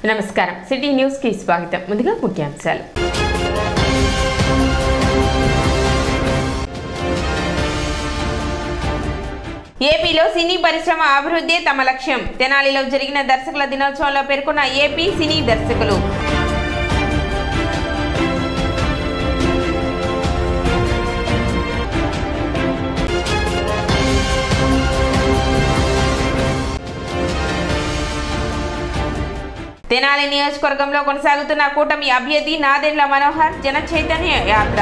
నమస్కారం city news కి స్వాగతం ముందుగా ముఖ్యాంశాలు ఏపీలో సినీ పరిశ్రమ అభివృద్ధి తమ లక్ష్యం తెనాలిలో జరిగిన దర్శకుల దినోత్సవంలో పేర్కొన్న ఏపీ సినీ దర్శకులు తెనాలి నియోజకవర్గంలో కొనసాగుతున్న కూటమి అభ్యర్థి నాదెండ్ల మనోహర్ జన చైతన్య యాత్ర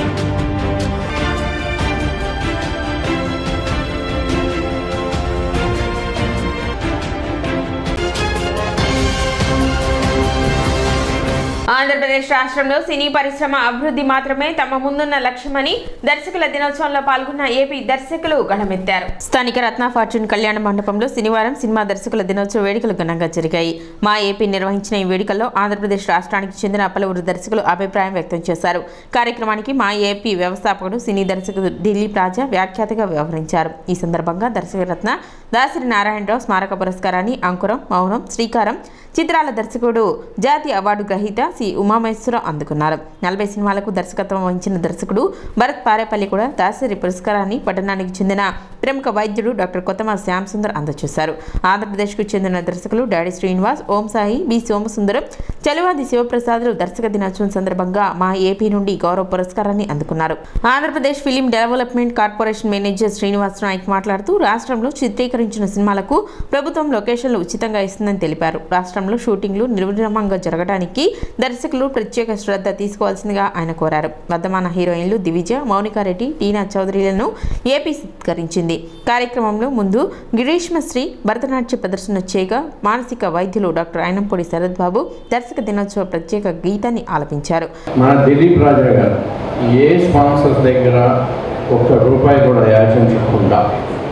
ఆంధ్రప్రదేశ్ రాష్ట్రంలో సినీ పరిశ్రమ అభివృద్ధి మాత్రమే తమ ముందున్న లక్ష్యమని దర్శకుల దినోత్సవంలో పాల్గొన్న ఏపీ దర్శకులు గళమెత్తారు స్థానిక రత్న ఫార్చ్యూన్ కళ్యాణ మండపంలో శనివారం సినిమా దర్శకుల దినోత్సవ వేడుకలు ఘనంగా జరిగాయి మా ఏపీ నిర్వహించిన ఈ వేడుకల్లో ఆంధ్రప్రదేశ్ రాష్ట్రానికి చెందిన పలువురు దర్శకులు అభిప్రాయం వ్యక్తం చేశారు కార్యక్రమానికి మా ఏపీ వ్యవస్థాపకుడు సినీ దర్శకుడు దిలీప్ రాజా వ్యాఖ్యాతగా వ్యవహరించారు ఈ సందర్భంగా దర్శకరత్న దాసరి నారాయణరావు స్మారక పురస్కారాన్ని అంకురం మౌనం శ్రీకారం చిత్రాల దర్శకుడు జాతీయ అవార్డు గ్రహీత సి ఉమామహేశ్వరరావు అందుకున్నారు నలభై సినిమాలకు దర్శకత్వం వహించిన దర్శకుడు భరత్ పారేపల్లి కూడా దాసరి పురస్కారాన్ని పట్టణానికి చెందిన ప్రముఖ వైద్యుడు డాక్టర్ కొత్తమ శ్యామ్ సుందర్ అందజేశారు ఆంధ్రప్రదేశ్కు చెందిన దర్శకులు డాడీ శ్రీనివాస్ ఓం సాయి బి సోమసుందరం చలువాది శివప్రసాద్లు దర్శక దినోత్సవం సందర్భంగా మా ఏపీ నుండి గౌరవ పురస్కారాన్ని అందుకున్నారు Andhra Pradesh film development corporation manager Srinivas Nayak మాట్లాడుతూ రాష్ట్రంలో చిత్రీకరించిన సినిమాలకు ప్రభుత్వం లొకేషన్లు ఉచితంగా ఇస్తుందని తెలిపారు రాష్ట్రంలో షూటింగ్లు నిర్విరామంగా జరగడానికి దర్శకులు ప్రత్యేక శ్రద్ధ తీసుకోవాల్సిందిగా ఆయన కోరారు వర్ధమాన హీరోయిన్లు దివిజ మౌనికారెడ్డి టీనా చౌదరిలను ఏపీ సత్కరించింది కార్యక్రమంలో ముందు గిరీష్మశ్రీ భరతనాట్య ప్రదర్శన చేయగా మానసిక వైద్యులు డాక్టర్ అయినంపూడి శరత్ బాబు దర్శక దినోత్సవ ప్రత్యేక గీతాన్ని ఆలపించారు మన దిలీప్ రాజా గారు ఏ స్పాన్సర్స్ దగ్గర ఒక్క రూపాయి కూడా యాచించకుండా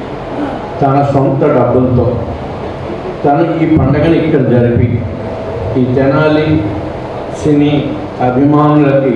తన సొంత డబ్బులతో తను ఈ పండగని ఇక్కడ జరిపి ఈ తెనాలి సినీ అభిమానులకి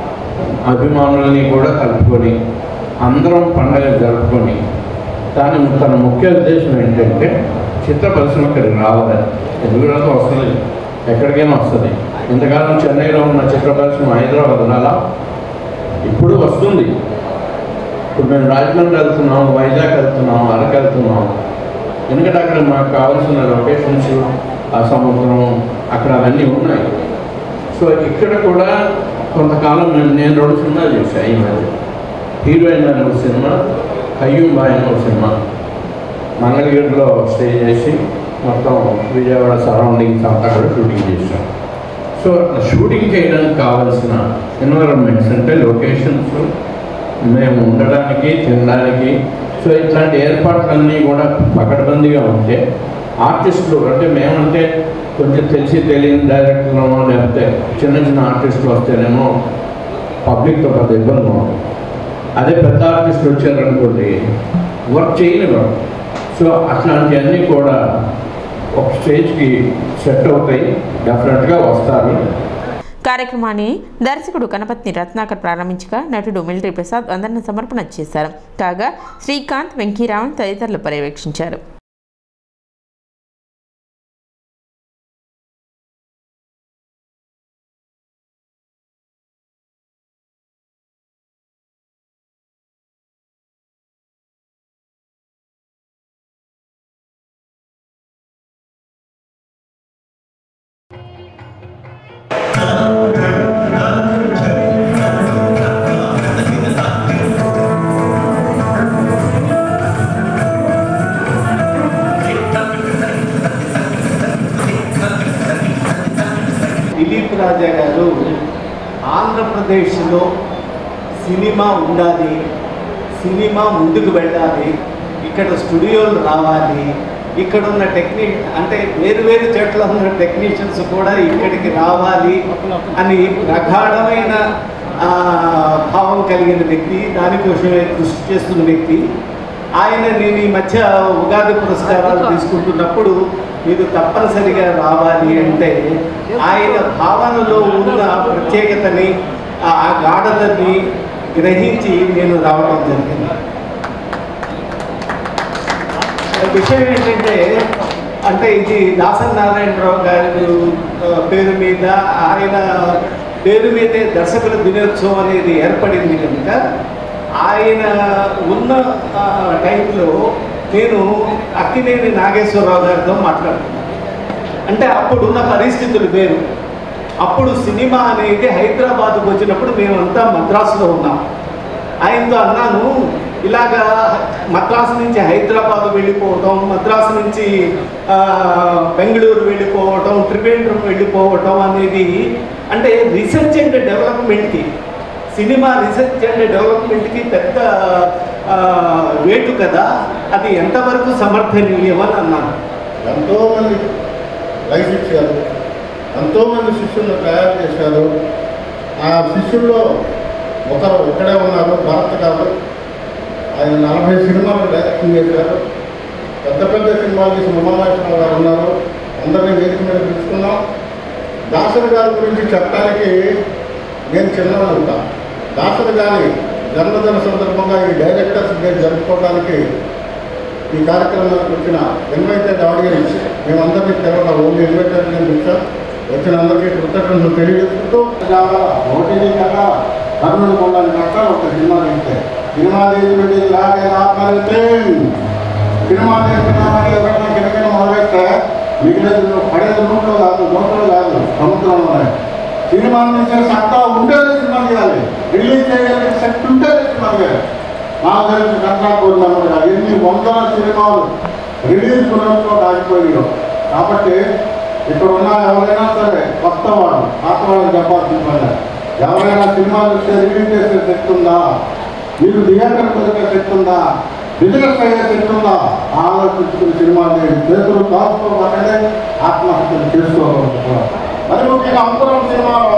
అభిమానులని కూడా కలుపుకొని అందరం పండగ జరుపుకొని దాని తన ముఖ్య ఉద్దేశం ఏంటంటే చిత్ర పరిశ్రమ ఇక్కడికి రావాలని ఎందుకంటే వస్తుంది ఎక్కడికైనా వస్తుంది ఇంతకాలం చెన్నైలో ఉన్న చిత్ర పరిశ్రమ హైదరాబాద్ రాలా ఇప్పుడు వస్తుంది ఇప్పుడు మేము రాజమండ్రి వెళ్తున్నాం వైజాగ్ వెళ్తున్నాం అరకు వెళ్తున్నాం ఎందుకంటే అక్కడ మాకు కావాల్సిన లొకేషన్స్ ఆ సముద్రం అక్కడ అవన్నీ ఉన్నాయి సో ఇక్కడ కూడా కొంతకాలం నేను నేను రెండు సినిమాలు చేశాను ఈ మధ్య హీరోయిన్ అనే ఒక సినిమా కయ్యూం బాయ్ అనే ఒక సినిమా మంగళగిరిలో స్టే చేసి మొత్తం విజయవాడ సరౌండింగ్స్ అంతా కూడా షూటింగ్ చేశాం సో షూటింగ్ చేయడానికి కావాల్సిన ఎన్విరాన్మెంట్స్ అంటే లొకేషన్స్ మేము ఉండడానికి తినడానికి సో ఇట్లాంటి ఏర్పాట్లన్నీ కూడా పకడ్బందీగా ఉంటే ఆర్టిస్టులు అంటే మేమంటే కొంచెం తెలిసి తెలియని డైరెక్టర్లమో లేకపోతే చిన్న చిన్న ఆర్టిస్టులు వస్తేనేమో పబ్లిక్తో పెద్ద ఇబ్బంది ఉంటుంది అదే పెద్ద ఆర్టిస్టులు వచ్చారనుకోండి వర్క్ చేయనివ్వరు సో అట్లాంటివన్నీ కూడా ఒక స్టేజ్కి సెట్ అవుతాయి డెఫినెట్గా వస్తారు కార్యక్రమాన్ని దర్శకుడు గణపతిని రత్నాకర్ ప్రారంభించగా నటుడు మిలిటరీ ప్రసాద్ వందన సమర్పణ చేశారు కాగా శ్రీకాంత్ వెంకీరామన్ తదితరులు పర్యవేక్షించారు దిలీప్ రాజా గారు ఆంధ్రప్రదేశ్లో సినిమా ఉండాలి సినిమా ముందుకు వెళ్ళాలి ఇక్కడ స్టూడియోలు రావాలి ఇక్కడ ఉన్న టెక్నీ అంటే వేరు వేరు చోట్ల ఉన్న టెక్నీషియన్స్ కూడా ఇక్కడికి రావాలి అని ప్రగాఢమైన ఆ, భావం కలిగిన వ్యక్తి దానికోసమే కృషి చేస్తున్న వ్యక్తి ఆయన నేను ఈ మధ్య ఉగాది పురస్కారాలు తీసుకుంటున్నప్పుడు మీరు తప్పనిసరిగా రావాలి అంటే ఆయన భావనలో ఉన్న ప్రత్యేకతని ఆ ఆ గాఢతని గ్రహించి నేను రావడం జరిగింది విషయం ఏంటంటే అంటే ఇది దాసరి నారాయణరావు గారు ఆ, పేరు మీద ఆయన పేరు మీదే దర్శకుల దినోత్సవం అనేది ఏర్పడింది కనుక ఆయన ఉన్న ఆ, టైంలో నేను అక్కినేని నాగేశ్వరరావు గారితో మాట్లాడుతున్నాను అంటే అప్పుడున్న పరిస్థితులు వేరు అప్పుడు సినిమా అనేది హైదరాబాద్కు వచ్చినప్పుడు మేమంతా మద్రాసులో ఉన్నాం ఆయనతో అన్నాను ఇలాగా మద్రాసు నుంచి హైదరాబాద్ వెళ్ళిపోవటం మద్రాసు నుంచి ఆ, బెంగళూరు వెళ్ళిపోవటం త్రివేంద్రం వెళ్ళిపోవటం అనేది అంటే రీసెర్చ్ అండ్ డెవలప్మెంట్కి సినిమా రీసెర్చ్ అండ్ డెవలప్మెంట్కి పెద్ద ఆ, వేటు కదా అది ఎంతవరకు సమర్థనీయమని అన్నాను ఎంతోమంది లైఫ్ ఇచ్చారు ఎంతోమంది శిష్యులను తయారు చేశారు ఆ శిష్యుల్లో ఒకరు ఇక్కడే ఉన్నారు భరత్ గారు ఆయన నలభై సినిమాలు డైరెక్షన్ చేశారు పెద్ద పెద్ద సినిమాలు తీసిన ఉమామహేశ్వరరావు గారు ఉన్నారు అందరినీ వేదిక మీద పిలుచుకున్నాం దాసరి గారి గురించి చెప్పడానికి నేను చిన్నగా ఉంటా దాసరి గారి జన్మదిన సందర్భంగా ఈ డైరెక్టర్స్ డే జరుపుకోవడానికి ఈ కార్యక్రమానికి వచ్చిన ఇన్వైటెడ్ ఆడియన్స్ మేమందరికీ కేవలం ఓన్లీ ఇన్వైటెడ్ నేను వచ్చాం వచ్చిన అందరికీ కృతజ్ఞతలు తెలియజేసుకుంటూ ఓటీడీ కన్నా కర్నూలు కొండని కట్ట ఒక సినిమా తీస్తే సినిమా తీసి పెట్టి లాగే రాపాలంటే సినిమా తీస్తున్నామని ఎవరైనా కిరకిన మొదలెడితే మిగిలిన పడేది నూట్లో కాదు నూట్లో కాదు సముద్రంలోనే సినిమా తీసే సత్తా ఉంటేనే సినిమా తీయాలి రిలీజ్ చేయగలిగే శక్తి ఉంటేనే సినిమా తీయాలి నాకు తెలిసి కంట్రాక్ట్ ఉన్నప్పుడు ఎన్ని వందల సినిమాలు రిలీజ్ గుణంతో ఆగిపోయాయో కాబట్టి ఇక్కడ ఉన్న ఎవరైనా సరే కొత్త వాడు పాత వాళ్ళు చెప్పాల్సిన పని ఎవరైనా సినిమాలు వస్తే రిలీజ్ చేసే శక్తి ఉందా మీరు థియేటర్ దొరికే శక్తి ఉందా బిజినెస్ అయ్యే శక్తి ఉందా ఆలోచించుకుని సినిమాలు చేయండి చేతులు కాసుకోబట్టనే ఆత్మహత్యలు చేసుకోవాలి మరి ముఖ్యంగా అంకురం సినిమాలో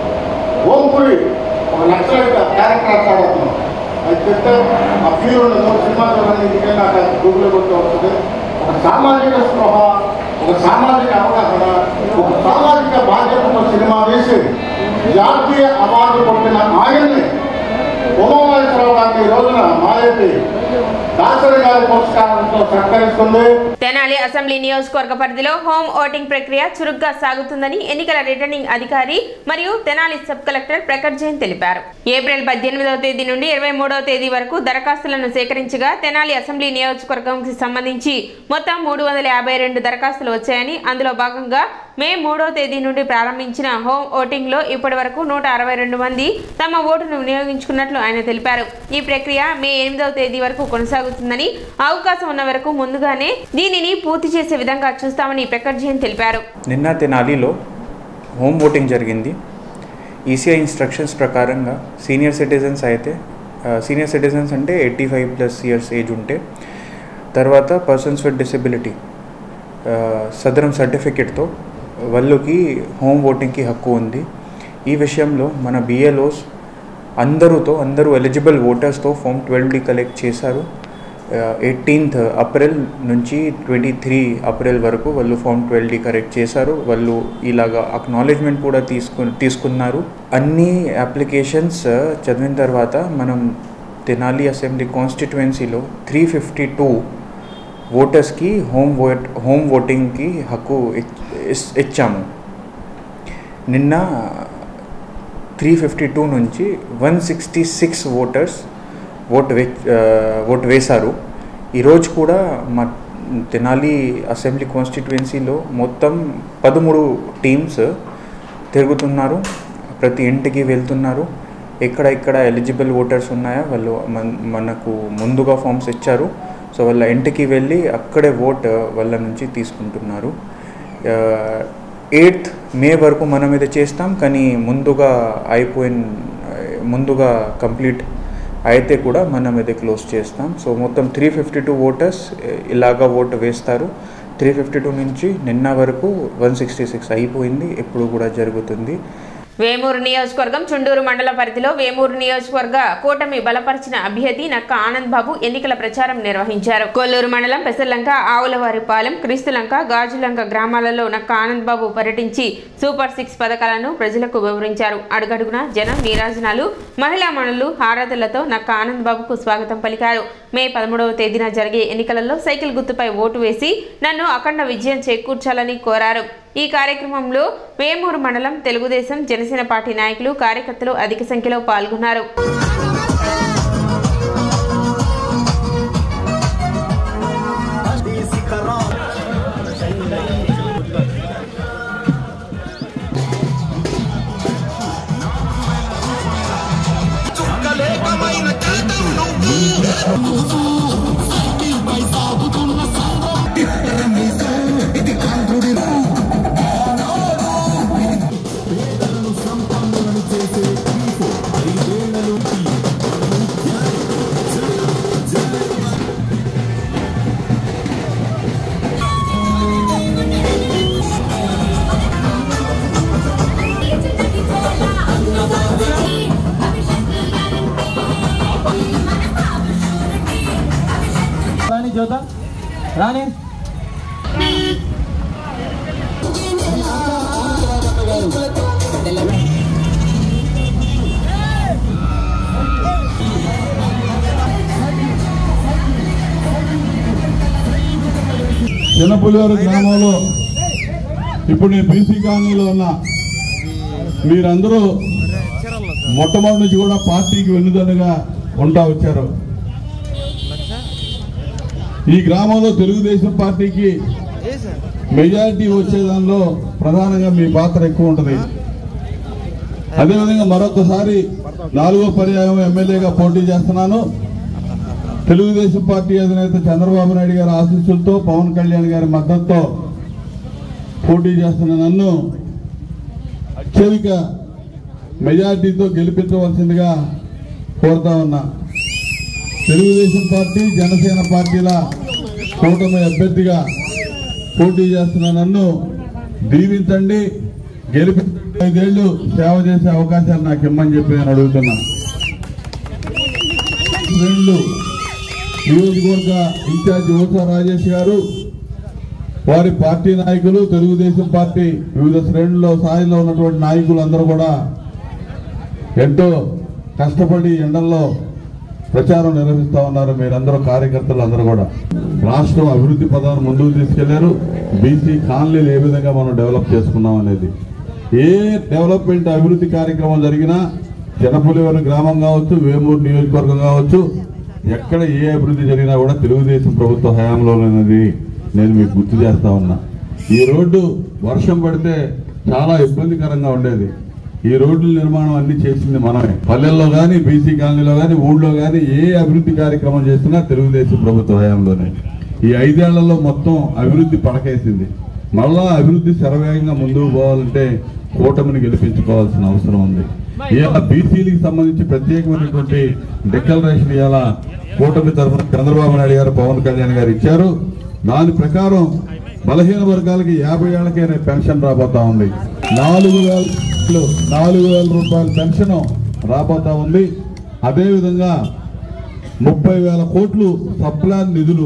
ఓంపురి ఒక నక్సలైట్ క్యారెక్టర్ ఆడుతున్నాం అది చెప్తే ఆ ఫీల్ ఉండదు సినిమా చూడండి ఇందుకే నాకు గూగుల్ కొట్టి వస్తుంది ఒక సామాజిక స్పృహ ఒక సామాజిక అవగాహన ఒక సామాజిక బాధ్యతతో సినిమా వేసి జాతీయ అవార్డు పొందిన ఆయన్ని ఉమామహేశ్వరరావు గారిని ఈ రోజున మాయటి దాసరి గారి పురస్కారంతో సత్కరిస్తుంది తెనాలి అసెంబ్లీ నియోజకవర్గ పరిధిలో హోమ్ ఓటింగ్ ప్రక్రియ చురుగ్గా సాగుతుందని ఎన్నికల రిటర్నింగ్ అధికారి మరియు తెనాలి సబ్ కలెక్టర్ ప్రకట్ జైన్ తెలిపారు ఏప్రిల్ పద్దెనిమిదవ తేదీ నుండి ఇరవై మూడవ తేదీ వరకు దరఖాస్తులను సేకరించగా తెనాలి అసెంబ్లీ నియోజకవర్గంకి సంబంధించి మొత్తం మూడు వందల యాభై రెండు దరఖాస్తులు వచ్చాయని అందులో భాగంగా మే మూడవ తేదీ నుండి ప్రారంభించిన హోమ్ ఓటింగ్లో ఇప్పటి వరకు నూట అరవై రెండు మంది తమ ఓటును వినియోగించుకున్నట్లు ఆయన తెలిపారు ఈ ప్రక్రియ మే ఎనిమిదవ తేదీ వరకు కొనసాగుతుందని అవకాశం ఉన్న వరకు ముందుగానే దీనిని పూర్తి చేసే విధంగా చూస్తామని ప్రకట్ జైన్ తెలిపారు నిన్న తెనాలిలో హోమ్ ఓటింగ్ జరిగింది ఈసీఐ ఇన్స్ట్రక్షన్స్ ప్రకారంగా సీనియర్ సిటిజన్స్ అయితే సీనియర్ సిటిజన్స్ అంటే eighty five plus years age ఉంటే తర్వాత పర్సన్స్ విత్ డిసెబిలిటీ సదరం సర్టిఫికెట్తో వాళ్ళకి హోమ్ ఓటింగ్కి హక్కు ఉంది ఈ విషయంలో మన బిఎల్ఓస్ అందరూతో అందరూ ఎలిజిబుల్ ఓటర్స్తో ఫామ్ ట్వెల్వ్ని కలెక్ట్ చేశారు ఎయిటీన్త్ ఏప్రిల్ నుంచి ట్వంటీ త్రీ ఏప్రిల్ వరకు వాళ్ళు ఫామ్ ట్వెల్వ్ని కరెక్ట్ చేశారు వాళ్ళు ఇలాగా అక్నాలెడ్జ్మెంట్ కూడా తీసుకు తీసుకున్నారు అన్ని అప్లికేషన్స్ చదివిన తర్వాత మనం తెనాలి అసెంబ్లీ కాన్స్టిట్యువెన్సీలో త్రీ ఫిఫ్టీ టూ ఓటర్స్కి హోమ్ ఓట్ హోమ్ ఓటింగ్కి హక్కు ఇచ్- ఇస్- ఇచ్చాము నిన్న త్రీ ఫిఫ్టీ టూ నుంచి one sixty six voters vote వే ఓట్ వేశారు ఈరోజు కూడా మా తెనాలి అసెంబ్లీ కాన్స్టిట్యువెన్సీలో మొత్తం పదమూడు టీమ్స్ తిరుగుతున్నారు ప్రతి ఇంటికి వెళ్తున్నారు ఎక్కడ ఎక్కడ ఎలిజిబుల్ ఓటర్స్ ఉన్నాయో వాళ్ళు మన మనకు ముందుగా ఫామ్స్ ఇచ్చారు సో వాళ్ళ ఇంటికి వెళ్ళి అక్కడే ఓట్ వాళ్ళ నుంచి తీసుకుంటున్నారు ఎయిత్ మే వరకు మనం ఇది చేస్తాం కానీ ముందుగా అయిపోయిన ముందుగా కంప్లీట్ అయితే కూడా మనం ఇది క్లోజ్ చేస్తాం సో మొత్తం త్రీ ఫిఫ్టీ టూ ఓటర్స్ ఇలాగా ఓటు వేస్తారు త్రీ ఫిఫ్టీ టూ నుంచి నిన్న వరకు వన్ సిక్స్టీ సిక్స్ అయిపోయింది ఇప్పుడు కూడా జరుగుతుంది వేమూరు నియోజకవర్గం చుండూరు మండల పరిధిలో వేమూరు నియోజకవర్గ కూటమి బలపరిచిన అభ్యర్థి నక్క ఆనంద్ బాబు ఎన్నికల ప్రచారం నిర్వహించారు కొల్లూరు మండలం పెసర్లంక ఆవులవారిపాలెం క్రీస్తులంక గాజులంక గ్రామాలలో నక్క ఆనంద్ బాబు పర్యటించి సూపర్ సిక్స్ పథకాలను ప్రజలకు వివరించారు అడుగడుగున జనం నీరాజనాలు మహిళా మణులు హారతులతో నక్క ఆనంద్ బాబుకు స్వాగతం పలికారు మే పదమూడవ తేదీన జరిగే ఎన్నికలలో సైకిల్ గుర్తుపై ఓటు వేసి నన్ను అఖండ విజయం చేకూర్చాలని కోరారు ఈ కార్యక్రమంలో వేమూరు మండలం తెలుగుదేశం జనసేన పార్టీ నాయకులు కార్యకర్తలు అధిక సంఖ్యలో పాల్గొన్నారు రాని జ్యోత రాని చిన్నపులివారు గ్రామంలో ఇప్పుడు నేను బీసీ కాలనీలో ఉన్నా మీరందరూ మొట్టమొదటి నుంచి కూడా పార్టీకి వెన్నుదన్నుగా ఉంటా వచ్చారు ఈ గ్రామంలో తెలుగుదేశం పార్టీకి మెజారిటీ వచ్చే దానిలో ప్రధానంగా మీ పాత్ర ఎక్కువ ఉంటుంది అదేవిధంగా మరొకసారి నాలుగో పర్యాయం ఎమ్మెల్యేగా పోటీ చేస్తున్నాను తెలుగుదేశం పార్టీ అధినేత చంద్రబాబు నాయుడు గారి ఆశీస్సులతో పవన్ కళ్యాణ్ గారి మద్దతుతో పోటీ చేస్తున్న నన్ను అత్యధిక మెజార్టీతో గెలిపించవలసిందిగా కోరుతా ఉన్నా తెలుగుదేశం పార్టీ జనసేన పార్టీల కూటమి అభ్యర్థిగా పోటీ చేస్తున్న నన్ను దీవించండి గెలిపి ఐదేళ్లు సేవ చేసే అవకాశాలు నాకు ఇమ్మని చెప్పి నేను అడుగుతున్నా శ్రేణులు నియోజకవర్గ ఇన్ఛార్జ్ ఓసా రాజేష్ గారు వారి పార్టీ నాయకులు తెలుగుదేశం పార్టీ వివిధ శ్రేణుల్లో స్థాయిలో ఉన్నటువంటి నాయకులు అందరూ కూడా ఎంతో కష్టపడి ఎండల్లో ప్రచారం నిర్వహిస్తా ఉన్నారు మీరందరూ కార్యకర్తలు అందరూ కూడా రాష్ట్రం అభివృద్ధి పదాన్ని ముందుకు తీసుకెళ్లారు బీసీ కాలనీలు ఏ విధంగా మనం డెవలప్ చేసుకున్నాం అనేది ఏ డెవలప్మెంట్ అభివృద్ధి కార్యక్రమం జరిగినా జనపులివరం గ్రామం కావచ్చు వేమూరు నియోజకవర్గం కావచ్చు ఎక్కడ ఏ అభివృద్ధి జరిగినా కూడా తెలుగుదేశం ప్రభుత్వ హయాంలోనేది నేను మీకు గుర్తు చేస్తా ఉన్నా ఈ రోడ్డు వర్షం పడితే చాలా ఇబ్బందికరంగా ఉండేది ఈ రోడ్ల నిర్మాణం అన్ని చేసింది మనమే పల్లెల్లో కానీ బీసీ కాలనీలో కానీ ఊళ్ళో కానీ ఏ అభివృద్ధి కార్యక్రమం చేసినా తెలుగుదేశం ప్రభుత్వ హయాంలోనే ఈ ఐదేళ్లలో మొత్తం అభివృద్ధి పడకేసింది మళ్ళా అభివృద్ధి శరవేగంగా ముందుకు పోవాలంటే కూటమిని గెలిపించుకోవాల్సిన అవసరం ఉంది ఇవాళ బీసీలకు సంబంధించి ప్రత్యేకమైనటువంటి డిక్లరేషన్ ఇవాళ కూటమి తరఫున చంద్రబాబు నాయుడు గారు పవన్ కళ్యాణ్ గారు ఇచ్చారు దాని ప్రకారం బలహీన వర్గాలకి యాభై ఏళ్లకైనా పెన్షన్ రాబోతా ఉంది నాలుగు వేల నాలుగు వేల రూపాయల పెన్షన్ రాబోతా ఉంది అదేవిధంగా ముప్పై వేల కోట్లు సప్లాన్ నిధులు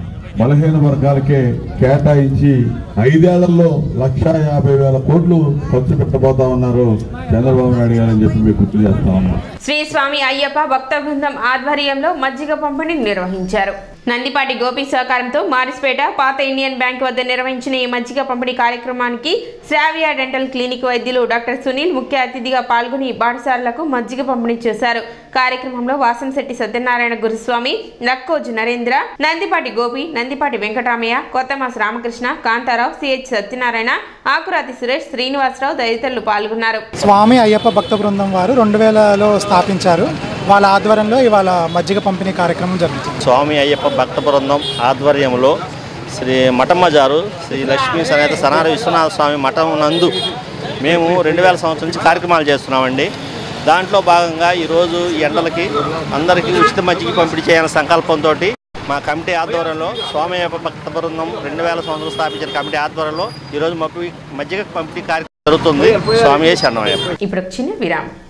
బలహీన వర్గాలకే కేటాయించి ఐదేళ్లలో లక్ష యాభై వేల కోట్లు ఖర్చు పెట్టబోతా ఉన్నారు చంద్రబాబు నాయుడు గారు అని చెప్పి మీకు గుర్తు చేస్తా ఉన్నాం శ్రీ స్వామి అయ్యప్ప భక్త బృందం ఆధ్వర్యంలో మజ్జిగ పంపిణీ నిర్వహించారు నందిపాటి గోపి సహకారంతో మారిస్పేట పాత ఇండియన్ బ్యాంక్ వద్ద నిర్వహించిన ఈ మజ్జిగ పంపిణీ కార్యక్రమానికి శ్రావ్య డెంటల్ క్లినిక్ వైద్యులు డాక్టర్ సునీల్ ముఖ్య అతిథిగా పాల్గొని బాటసారులకు మజ్జిగ పంపిణీ చేశారు కార్యక్రమంలో వాసంశెట్టి సత్యనారాయణ గురుస్వామి నక్కోజు నరేంద్ర నందిపాటి గోపి నందిపాటి వెంకటరామయ్య కొత్తమాస రామకృష్ణ కాంతారావు సిహెచ్ సత్యనారాయణ ఆకురాతి సురేష్ శ్రీనివాసరావు తదితరులు పాల్గొన్నారు స్వామి అయ్యప్ప భక్త బృందం వారు రెండు వేలలో స్థాపించారు వాళ్ళ ఆధ్వర్యంలో ఇవాళ మజ్జిగ పంపిణీ కార్యక్రమం జరుగుతుంది స్వామి అయ్యప్ప భక్త బృందం ఆధ్వర్యంలో శ్రీ మఠమ్మజారు శ్రీ లక్ష్మీ సమేత సనార విశ్వనాథ స్వామి మఠం నందు మేము రెండు వేల సంవత్సరం నుంచి కార్యక్రమాలు చేస్తున్నామండి దాంట్లో భాగంగా ఈరోజు ఈ ఎండలకి అందరికీ ఉచిత మజ్జిగ పంపిణీ చేయాలనే సంకల్పంతో మా కమిటీ ఆధ్వర్యంలో స్వామి అయ్యప్ప భక్త బృందం రెండు వేల సంవత్సరం స్థాపించిన కమిటీ ఆధ్వర్యంలో ఈరోజు మాకు ఈ మజ్జిగ పంపిణీ కార్యక్రమం జరుగుతుంది స్వామి శరణమయ్యప్ప ఇప్పుడు ఒక చిన్న విరామం